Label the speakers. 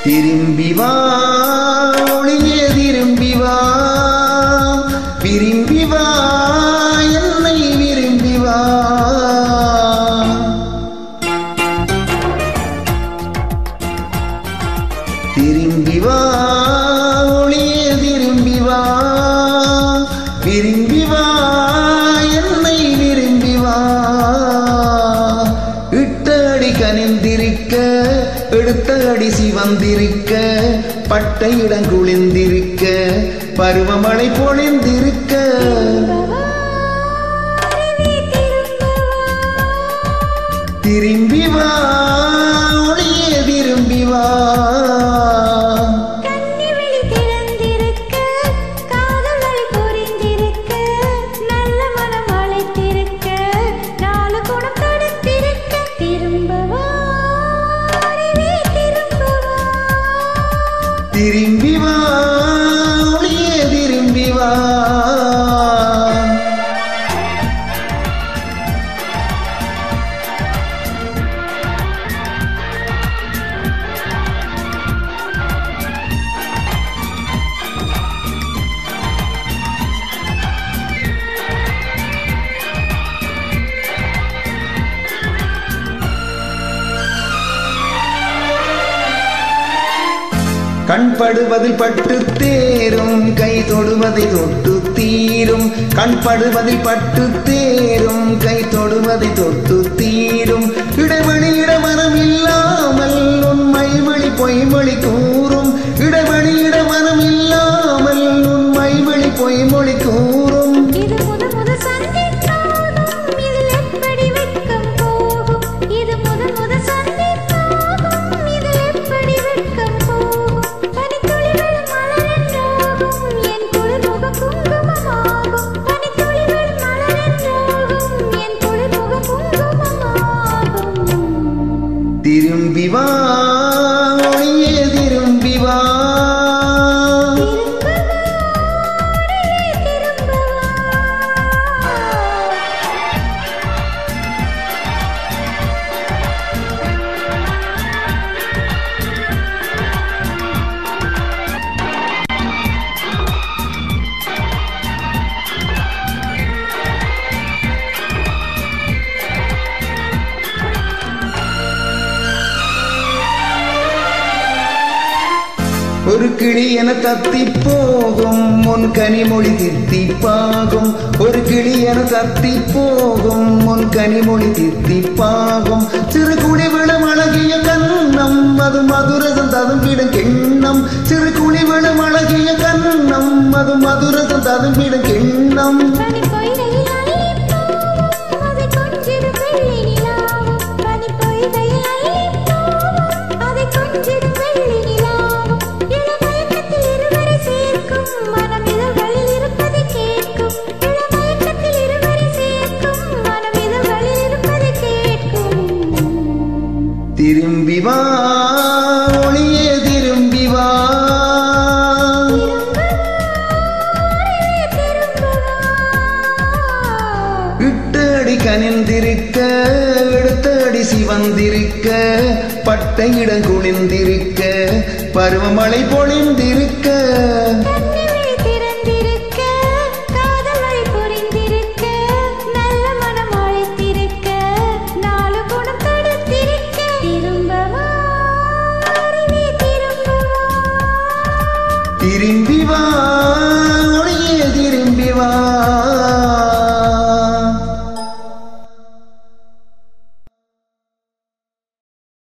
Speaker 1: திரும்பி வா ஒளியே திரும்பி வா விரும்பி வா என்னை விரும்பி வா திரும்பி வா ஒளியே திரும்பி வா விரும்பி வா என்னை விரும்பி வா இட்ட அடி கனிந்திருக்க எடுத்த அடி சிவந்திருக்க பட்டை இடம் குளிந்திருக்க பருவமழை பொழிந்திருக்க திரும்பி வா ஒளியே திரும்பி வா
Speaker 2: கண்ணிவிழி திறந்திருக்க, காதல் வழி புரிந்திருக்க, நல்ல மனம் அழைத்திருக்க, நாலு குணம் தடுத்திருக்க, திரும்ப வா, அருவி திரும்ப வா.
Speaker 1: திரும்பி வா ஒளியே திரும்பி வா கண்படுவதில் பட்டு தேரும் கை தொடுவதை தொட்டு தீரும் கண்படுவதில் பட்டு தேரும் கை தொடுவதை தொட்டு தீரும் இடைவெளி இடமனம் இல்லாமல் உண்மை மொழி பொய்மொழி கூறும் இடைவெளி இடமனம் இல்லாமல் உண்மை மொழி பொய்மொழி கூறும்
Speaker 2: இது முத முத சந்தித்தாகும், இதில் எப்படி வெட்கம் போகும்? இது முத முத சந்தித்தாகும், இதில் எப்படி வெட்கம் போகும்? பனித்துளிகள் மலரென்றாகும், என் குளிர்முகம் குங்குமமாகும். பனித்துளிகள் மலரென்றாகும், என் குளிர்முகம் குங்குமமாகும்.
Speaker 1: திரும்பி வா ஒளியே திரும்பி வா
Speaker 2: திரும்ப வா, அருகே திரும்ப வா.
Speaker 1: ஒரு கிளி என தத்தி போகும் முன் கனிமொழி தித்திப்பாகும் ஒரு கிளி என தத்தி போகும் முன் கனிமொழி தித்திப்பாகும் சிறு குடிவிடம் அழகிய கண்ணம் அது மதுரசம் ததும்பிடும் கிண்ணம் சிறு குடிவிடம் அழகிய கண்ணம் அது மதுரசம் ததும்பிடும் கிண்ணம்
Speaker 2: பனிப்பொய்கையில் அள்ளிப்போவும், அதை கொஞ்சிடும் வெள்ளி நிலாவும். பனிப்பொய்கையில் அள்ளிப்போவும், அதை கொஞ்சிடும் வெள்ளி நிலாவும். இளமயக்கத்தில் இருவரை சேர்க்கும், மனம் இதழ்களில் இருப்பதை கேட்கும். இளமயக்கத்தில் இருவரை சேர்க்கும், மனம் இதழ்களில் இருப்பதை கேட்கும்.
Speaker 1: திரும்பி வா ஒளியே திரும்பி வா
Speaker 2: திரும்ப வா,
Speaker 1: இட்ட அடி கனிந்திருக்க எடுத்த அடி சிவந்திருக்க பட்டை இடம் குளிந்திருக்க பருவமழை பொழிந்திருக்க
Speaker 2: கண்ணிவிழி திறந்திருக்க, காதல் வழி புரிந்திருக்க, நல்ல மனம் அழைத்திருக்க, நாலு குணம் தடுத்திருக்க. திரும்ப வா, அருவி திரும்ப வா.
Speaker 1: திரும்பி வா ஒளியே திரும்பி வா